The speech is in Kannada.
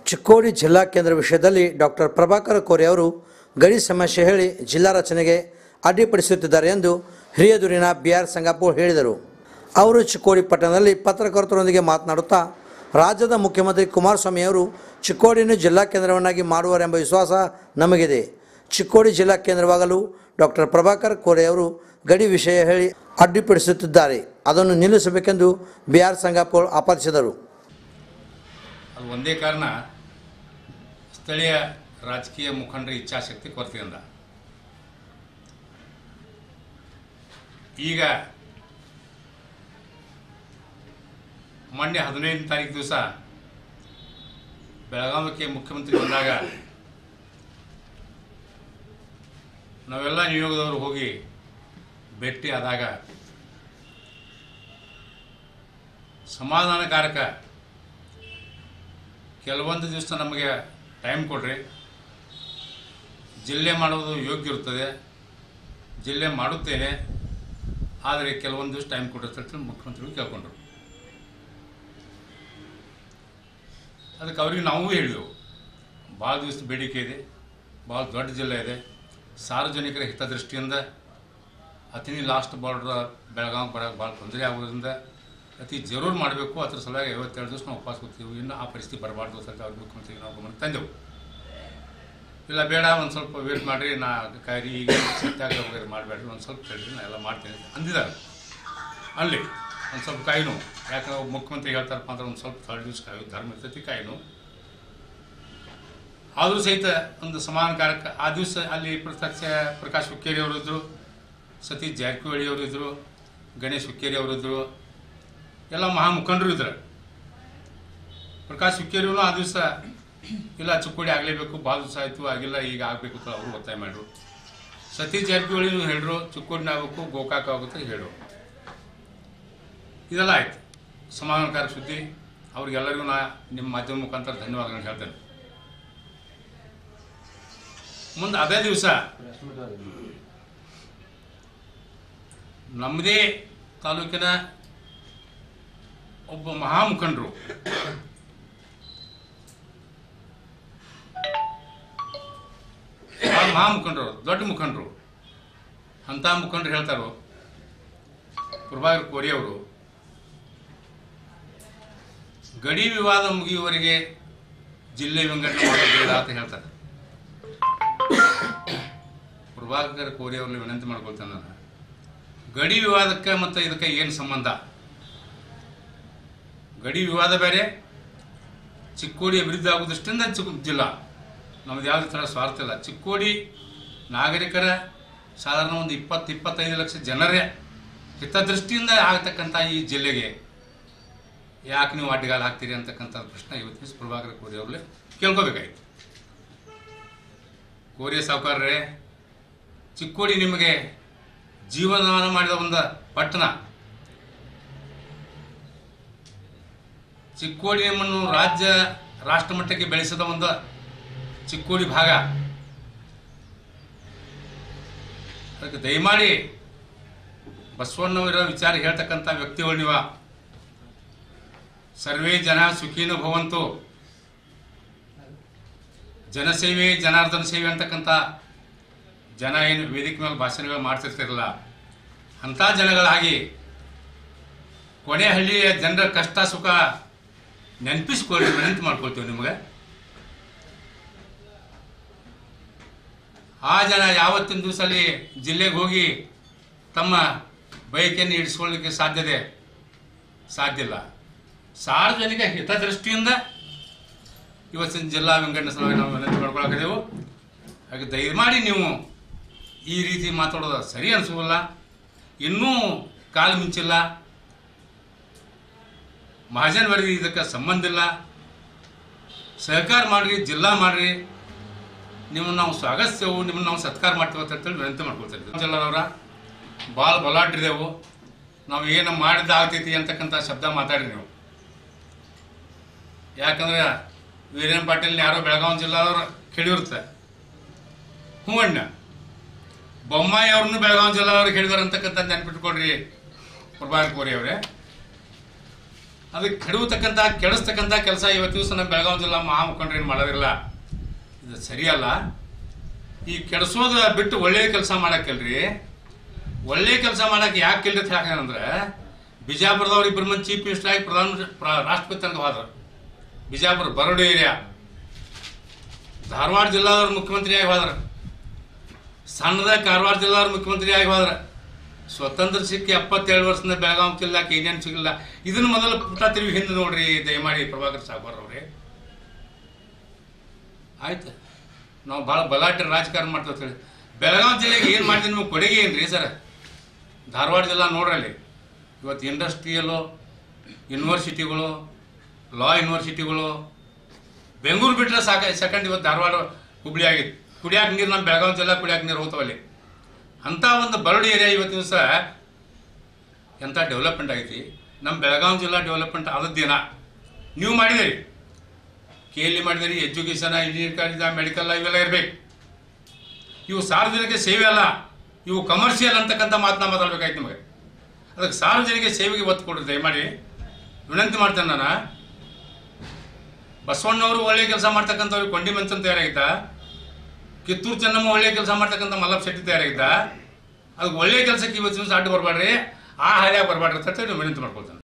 ಚಿಕ್ಕೋಡಿ ಜಿಲ್ಲಾ ಕೇಂದ್ರ ವಿಷಯದಲ್ಲಿ ಡಾಕ್ಟರ್ ಪ್ರಭಾಕರ್ ಕೋರೆ ಅವರು ಗಡಿ ಸಮಸ್ಯೆ ಹೇಳಿ ಜಿಲ್ಲಾ ರಚನೆಗೆ ಅಡ್ಡಿಪಡಿಸುತ್ತಿದ್ದಾರೆ ಎಂದು ಹಿರಿಯದೂರಿನ ಬಿ ಆರ್ ಸಂಗಾಪುರ್ ಹೇಳಿದರು ಅವರು ಚಿಕ್ಕೋಡಿ ಪಟ್ಟಣದಲ್ಲಿ ಪತ್ರಕರ್ತರೊಂದಿಗೆ ಮಾತನಾಡುತ್ತಾ ರಾಜ್ಯದ ಮುಖ್ಯಮಂತ್ರಿ ಕುಮಾರಸ್ವಾಮಿ ಅವರು ಚಿಕ್ಕೋಡಿಯನ್ನು ಜಿಲ್ಲಾ ಕೇಂದ್ರವನ್ನಾಗಿ ಮಾಡುವರೆಂಬ ವಿಶ್ವಾಸ ನಮಗಿದೆ ಚಿಕ್ಕೋಡಿ ಜಿಲ್ಲಾ ಕೇಂದ್ರವಾಗಲು ಡಾಕ್ಟರ್ ಪ್ರಭಾಕರ್ ಕೋರೆ ಅವರು ಗಡಿ ವಿಷಯ ಹೇಳಿ ಅಡ್ಡಿಪಡಿಸುತ್ತಿದ್ದಾರೆ ಅದನ್ನು ನಿಲ್ಲಿಸಬೇಕೆಂದು ಬಿ ಆರ್ ಸಂಗಾಪುರ್ ಆಪಾದಿಸಿದರು ಅದು ಒಂದೇ ಕಾರಣ ಸ್ಥಳೀಯ ರಾಜಕೀಯ ಮುಖಂಡರ ಇಚ್ಛಾಶಕ್ತಿ ಕೊರತೆಯಿಂದ ಈಗ ಮೊನ್ನೆ ಹದಿನೈದನೇ ತಾರೀಕು ದಿವಸ ಬೆಳಗಾವಿಗೆ ಮುಖ್ಯಮಂತ್ರಿ ಬಂದಾಗ ನಾವೆಲ್ಲ ನಿಯೋಗದವರು ಹೋಗಿ ಭೇಟಿ ಆದಾಗ ಸಮಾಧಾನಕಾರಕ ಕೆಲವೊಂದು ದಿವಸ ನಮಗೆ ಟೈಮ್ ಕೊಡ್ರಿ ಜಿಲ್ಲೆ ಮಾಡೋದು ಯೋಗ್ಯ ಇರ್ತದೆ ಜಿಲ್ಲೆ ಮಾಡುತ್ತೇನೆ ಆದರೆ ಕೆಲವೊಂದು ದಿವಸ ಟೈಮ್ ಕೊಡಿರ್ತಂತ ಮುಖ್ಯಮಂತ್ರಿಗಳು ಕೇಳ್ಕೊಂಡ್ರು ಅದಕ್ಕೆ ಅವ್ರಿಗೆ ನಾವು ಹೇಳಿದೆವು ಭಾಳ ದಿವಸ ಬೇಡಿಕೆ ಇದೆ ಭಾಳ ದೊಡ್ಡ ಜಿಲ್ಲೆ ಇದೆ ಸಾರ್ವಜನಿಕರ ಹಿತದೃಷ್ಟಿಯಿಂದ ಅತಿನಿ ಲಾಸ್ಟ್ ಬಾರ್ಡ್ರ್ ಬೆಳಗಾವಿ ಬರೋಕೆ ಭಾಳ ತೊಂದರೆ ಆಗೋದ್ರಿಂದ ಅತಿ ಜರೂರು ಮಾಡಬೇಕು ಅದ್ರ ಸಲುವಾಗಿ ಐವತ್ತೆರಡು ದಿವಸ ನಾವು ಉಪವಾಸ ಕೂತೀವಿ ಇನ್ನು ಆ ಪರಿಸ್ಥಿತಿ ಬರಬಾರ್ದು ಅಂತ ಅವ್ರ ಮುಖ್ಯಮಂತ್ರಿಗೆ ನಾವು ಗಮನ ತಂದೆವು ಇಲ್ಲ ಬೇಡ ಒಂದು ಸ್ವಲ್ಪ ವೇಟ್ ಮಾಡಿರಿ ನಾ ಕಾಯಿರಿ ಈಗ ಸತ್ಯಾಗ್ರಹ ಮಾಡಬೇಡ್ರಿ ಒಂದು ಸ್ವಲ್ಪ ಹೇಳ್ರಿ ನಾ ಎಲ್ಲ ಮಾಡ್ತೀನಿ ಅಂತ ಅಂದಿದ್ದಾರೆ ಅಲ್ಲಿ ಒಂದು ಸ್ವಲ್ಪ ಕಾಯಿನು ಯಾಕಂದ್ರೆ ಒಬ್ಬ ಮುಖ್ಯಮಂತ್ರಿ ಹೇಳ್ತಾರಪ್ಪ ಅಂದ್ರೆ ಒಂದು ಸ್ವಲ್ಪ ಥರ್ಡ್ ದಿವಸ ಕಾಯು ಧರ್ಮ ಇರ್ತೈತಿ ಕಾಯಿನು ಆದರೂ ಸಹಿತ ಒಂದು ಸಮಾನಕಾರಕ ಆ ದಿವಸ ಅಲ್ಲಿ ಪ್ರತ್ಯಕ್ಷ ಪ್ರಕಾಶ್ ಹುಕ್ಕೇರಿ ಅವರು ಇದ್ದರು ಸತೀಶ್ ಜಾರಕಿಹೊಳಿ ಅವರು ಇದ್ದರು ಗಣೇಶ್ ಹುಕ್ಕೇರಿ ಅವರು ಇದ್ದರು ಎಲ್ಲ ಮಹಾ ಮುಖಂಡರು ಇದ್ರು ಪ್ರಕಾಶ್ ಹುಕ್ಕೇರಿಯವರು ಆ ದಿವಸ ಇಲ್ಲ ಚಿಕ್ಕೋಡಿ ಆಗಲೇಬೇಕು ಭಾಳ ದಿವಸ ಆಯಿತು ಆಗಿಲ್ಲ ಈಗ ಆಗಬೇಕು ಅಂತ ಅವರು ಒತ್ತಾಯ ಮಾಡ್ರು ಸತೀಶ್ ಜಾರಕಿಹೊಳಿನೂ ಹೇಳ್ರು ಚಿಕ್ಕೋಡಿನ ಆಗಬೇಕು ಗೋಕಾಕ್ ಆಗುತ್ತೆ ಹೇಳು ಇದೆಲ್ಲ ಆಯ್ತು ಸಮಾಧಾನಕಾರಕ ಸುದ್ದಿ ಅವ್ರಿಗೆಲ್ಲರಿಗೂ ನಾ ನಿಮ್ಮ ಮಾಧ್ಯಮ ಮುಖಾಂತರ ಧನ್ಯವಾದಗಳನ್ನು ಹೇಳ್ತೇನೆ ಮುಂದೆ ಅದೇ ದಿವಸ ನಮ್ಮದೇ ತಾಲೂಕಿನ ಒಬ್ಬ ಮಹಾಮುಖಂಡರು ಆ ಮಹಾಮುಖಂಡರು ದೊಡ್ಡ ಮುಖಂಡರು ಅಂಥ ಮುಖಂಡರು ಹೇಳ್ತಾರೋ ಪ್ರಭಾಕರ್ ಕೋರಿ ಅವರು ಗಡಿ ವಿವಾದ ಮುಗಿಯುವವರೆಗೆ ಜಿಲ್ಲೆ ವಿಂಗಡಣೆ ಮಾಡೋದು ಬೇಡ ಅಂತ ಹೇಳ್ತಾರೆ ಪ್ರಭಾಕರ್ ಕೋರಿ ಅವ್ರಲ್ಲಿ ವಿನಂತಿ ಮಾಡ್ಕೊಳ್ತೇನೆ ನಾನು ಗಡಿ ವಿವಾದಕ್ಕೆ ಮತ್ತು ಇದಕ್ಕೆ ಏನು ಸಂಬಂಧ ಗಡಿ ವಿವಾದ ಬೇರೆ ಚಿಕ್ಕೋಡಿ ಅಭಿವೃದ್ಧಿ ಆಗೋ ದೃಷ್ಟಿಯಿಂದ ಚಿಕ್ಕ ಜಿಲ್ಲಾ ನಮ್ದು ಯಾವುದೇ ಥರ ಸ್ವಾರ್ಥ ಇಲ್ಲ ಚಿಕ್ಕೋಡಿ ನಾಗರಿಕರ ಸಾಧಾರಣ ಒಂದು ಇಪ್ಪತ್ತು ಇಪ್ಪತ್ತೈದು ಲಕ್ಷ ಜನರೇ ಹಿತದೃಷ್ಟಿಯಿಂದ ಆಗ್ತಕ್ಕಂಥ ಈ ಜಿಲ್ಲೆಗೆ ಯಾಕೆ ನೀವು ಅಡ್ಡಗಾಲ ಹಾಕ್ತೀರಿ ಅಂತಕ್ಕಂಥ ಪ್ರಶ್ನೆ ಇವತ್ತಿನ ದಿವಸ ಪ್ರಭಾಕರ ಕೋರಿ ಅವ್ರಲ್ಲಿ ಕೇಳ್ಕೋಬೇಕಾಗಿತ್ತು ಕೋರಿಯ ಸಾವುಕಾರರೇ ಚಿಕ್ಕೋಡಿ ನಿಮಗೆ ಜೀವನದಾನ ಮಾಡಿದ ಒಂದು ಪಟ್ಟಣ ಚಿಕ್ಕೋಡಿ ನಿಮ್ಮನ್ನು ರಾಜ್ಯ ರಾಷ್ಟ್ರ ಮಟ್ಟಕ್ಕೆ ಬೆಳೆಸಿದ ಒಂದು ಚಿಕ್ಕೋಡಿ ಭಾಗ ಅದಕ್ಕೆ ದಯಮಾಡಿ ಬಸವಣ್ಣವರ ವಿಚಾರ ಹೇಳ್ತಕ್ಕಂಥ ವ್ಯಕ್ತಿಗಳು ನೀವ ಸರ್ವೇ ಜನ ಸುಖೀನ ಭವಂತು ಜನಸೇವೆ ಜನಾರ್ದನ ಸೇವೆ ಅಂತಕ್ಕಂಥ ಜನ ಏನು ವೇದಿಕೆ ಮೇಲೆ ಭಾಷಣಗಳು ಮಾಡ್ತಿರ್ತಿರಲ್ಲ ಅಂಥ ಜನಗಳಾಗಿ ಕೊನೆ ಹಳ್ಳಿಯ ಜನರ ಕಷ್ಟ ಸುಖ ನೆನಪಿಸ್ಕೊಳ್ಳಿ ವಿನಂತಿ ಮಾಡ್ಕೊಳ್ತೀವಿ ನಿಮಗೆ ಆ ಜನ ಯಾವತ್ತಿನ ದಿವಸಲ್ಲಿ ಜಿಲ್ಲೆಗೆ ಹೋಗಿ ತಮ್ಮ ಬಯಕೆಯನ್ನು ಇಡಿಸ್ಕೊಳ್ಳಿಕ್ಕೆ ಸಾಧ್ಯತೆ ಸಾಧ್ಯ ಇಲ್ಲ ಸಾರ್ವಜನಿಕ ಹಿತದೃಷ್ಟಿಯಿಂದ ಇವತ್ತಿನ ಜಿಲ್ಲಾ ವಿಂಗಡಣೆ ಸಲುವಾಗಿ ನಾವು ವಿನಂತಿ ಮಾಡ್ಕೊಳಕಿದೆವು ಹಾಗೆ ದಯಮಾಡಿ ನೀವು ಈ ರೀತಿ ಮಾತಾಡೋದು ಸರಿ ಅನಿಸೋಲ್ಲ ಇನ್ನೂ ಕಾಲು ಮಿಂಚಿಲ್ಲ ಮಹಾಜನ್ ವರದಿ ಇದಕ್ಕೆ ಸಂಬಂಧ ಇಲ್ಲ ಸಹಕಾರ ಮಾಡ್ರಿ ಜಿಲ್ಲಾ ಮಾಡ್ರಿ ನಿಮ್ಮನ್ನು ನಾವು ಸ್ವಾಗತಿಸ್ತೇವೆ ನಿಮ್ಮನ್ನು ನಾವು ಸತ್ಕಾರ ಮಾಡ್ತೇವೆ ಅಂತ ಹೇಳಿ ವಿನಂತಿ ಮಾಡ್ಕೊಳ್ತೀವಿ ಜಿಲ್ಲಾದವರ ಭಾಳ ಬಲಾಟ್ರಿದೆವು ನಾವು ಏನು ಮಾಡಿದ ಆಗ್ತೈತಿ ಅಂತಕ್ಕಂಥ ಶಬ್ದ ಮಾತಾಡ್ರಿ ನೀವು ಯಾಕಂದ್ರೆ ವೀರೇನ್ ಪಾಟೀಲ್ ಯಾರೋ ಬೆಳಗಾವಿ ಜಿಲ್ಲಾದವ್ರು ಕೇಳಿರುತ್ತೆ ಹ್ಞೂ ಅಣ್ಣ ಬೊಮ್ಮಾಯಿ ಅವ್ರನ್ನು ಬೆಳಗಾವಿ ಜಿಲ್ಲಾದವ್ರಿಗೆ ಹೇಳಿದಾರೆ ಅಂತಕ್ಕಂಥ ನೆನ್ಪಿಟ್ಕೊಡ್ರಿ ಪ್ರಭಾಕರ್ ಕೋರಿ ಅವರೇ ಅದಕ್ಕೆ ಕೆಡವತಕ್ಕಂಥ ಕೆಡಿಸ್ತಕ್ಕಂಥ ಕೆಲಸ ಇವತ್ತು ದಿವಸ ನಮ್ಮ ಬೆಳಗಾವಿ ಜಿಲ್ಲಾ ಮಹಾಮುಖಂಡ್ರು ಏನು ಮಾಡೋದಿಲ್ಲ ಇದು ಸರಿಯಲ್ಲ ಈ ಕೆಡಿಸೋದ ಬಿಟ್ಟು ಒಳ್ಳೆಯ ಕೆಲಸ ಮಾಡಕ್ಕಲ್ರಿ ಒಳ್ಳೆಯ ಕೆಲಸ ಮಾಡಕ್ಕೆ ಯಾಕೆ ಇಲ್ರಿ ಅಂತ ಯಾಕಂದ್ರೆ ಬಿಜಾಪುರದವ್ರು ಇಬ್ಬರು ಮಂದಿ ಚೀಫ್ ಮಿನಿಸ್ಟರ್ ಆಗಿ ಪ್ರಧಾನಮಂತ್ರಿ ಪ್ರ- ರಾಷ್ಟ್ರಪತಿ ತನಕ ಹೋದ್ರು ಬಿಜಾಪುರ ಬರೋಡು ಏರಿಯಾ ಧಾರವಾಡ ಜಿಲ್ಲಾದವ್ರು ಮುಖ್ಯಮಂತ್ರಿಯಾಗಿ ಹೋದ್ರ ಸಣ್ಣದ ಕಾರವಾರ ಜಿಲ್ಲಾದವ್ರು ಮುಖ್ಯಮಂತ್ರಿಯಾಗಿ ಹೋದ್ರ ಸ್ವತಂತ್ರ ಸಿಕ್ಕಿ ಎಪ್ಪತ್ತೇಳು ವರ್ಷದಿಂದ ಬೆಳಗಾವಿ ಜಿಲ್ಲಾಕ್ಕೆ ಏನೇನು ಸಿಗಲ್ಲ ಇದನ್ನ ಮೊದಲು ಪುಟ ತಿರುಗಿ ಹಿಂದೆ ನೋಡ್ರಿ ದಯಮಾಡಿ ಪ್ರಭಾಕರ್ ಸಾಗರ್ ಅವ್ರಿ ಆಯ್ತು ನಾವು ಭಾಳ ಬಲಾಢ್ಯ ರಾಜಕಾರಣ ಮಾಡ್ತೇವೆ ಹೇಳಿ ಬೆಳಗಾವಿ ಜಿಲ್ಲೆಗೆ ಏನು ಮಾಡಿದ್ರೆ ನಿಮಗೆ ಕೊಡುಗೆ ಏನ್ರಿ ಸರ್ ಧಾರವಾಡ ಜಿಲ್ಲಾ ನೋಡ್ರಲ್ಲಿ ಇವತ್ತು ಇಂಡಸ್ಟ್ರಿಯಲು ಯೂನಿವರ್ಸಿಟಿಗಳು ಲಾ ಯೂನಿವರ್ಸಿಟಿಗಳು ಬೆಂಗಳೂರು ಬಿಟ್ಟರೆ ಸಾಕ ಸೆಕೆಂಡ್ ಇವತ್ತು ಧಾರವಾಡ ಹುಬ್ಳಿ ಆಗಿತ್ತು ಕುಡಿಯಾಕ ನೀರು ನಮ್ಮ ಬೆಳಗಾವಿ ಜಿಲ್ಲಾ ಕುಡಿಯಾಕ ನೀರು ಹೋಗ್ತಾವಲ್ಲಿ ಅಂಥ ಒಂದು ಬರಡು ಏರಿಯಾ ಇವತ್ತು ದಿವಸ ಎಂಥ ಡೆವಲಪ್ಮೆಂಟ್ ಆಗೈತಿ ನಮ್ಮ ಬೆಳಗಾವಿ ಜಿಲ್ಲಾ ಡೆವಲಪ್ಮೆಂಟ್ ಆದದ್ದೇನ ನೀವು ಮಾಡಿದಿರಿ ಕೆ ಎಲ್ ಮಾಡಿದಿರಿ ಎಜುಕೇಷನ್ ಇಂಜಿನಿಯರ್ ಕಾಲೇಜ್ ಮೆಡಿಕಲ್ ಇವೆಲ್ಲ ಇರಬೇಕು ಇವು ಸಾರ್ವಜನಿಕ ಸೇವೆ ಅಲ್ಲ ಇವು ಕಮರ್ಷಿಯಲ್ ಅಂತಕ್ಕಂಥ ಮಾತನ್ನ ಮಾತಾಡ್ಬೇಕಾಯ್ತು ನಿಮಗೆ ಅದಕ್ಕೆ ಸಾರ್ವಜನಿಕ ಸೇವೆಗೆ ಒತ್ತು ಕೊಡ್ರಿ ದಯಮಾಡಿ ವಿನಂತಿ ಮಾಡ್ತೇನೆ ನಾನು ಬಸವಣ್ಣವರು ಒಳ್ಳೆ ಕೆಲಸ ಮಾಡ್ತಕ್ಕಂಥವ್ರಿಗೆ ಕೊಂಡಿ ಮಂಚನ್ ತಯಾರಾಗಿದ್ದ ಕಿತ್ತೂರು ಚೆನ್ನಮ್ಮ ಒಳ್ಳೆ ಕೆಲಸ ಮಾಡ್ತಕ್ಕಂಥ ಮಲ್ಲಪ್ಪ ಶೆಟ್ಟಿ ತಯಾರಾಗಿದ್ದ ಅದಕ್ಕೆ ಒಳ್ಳೆ ಕೆಲಸಕ್ಕೆ ಇವತ್ತು ದಿವಸ ಅಡ್ಡು ಬರಬೇಡ್ರಿ ಆ ಹಾದಿಯಾಗ ಬರಬೇಡ್ರಿ ಅಂತ ಹೇಳಿ ವಿನಂತಿ ಮಾಡ್ಕೊಳ್ತೇನೆ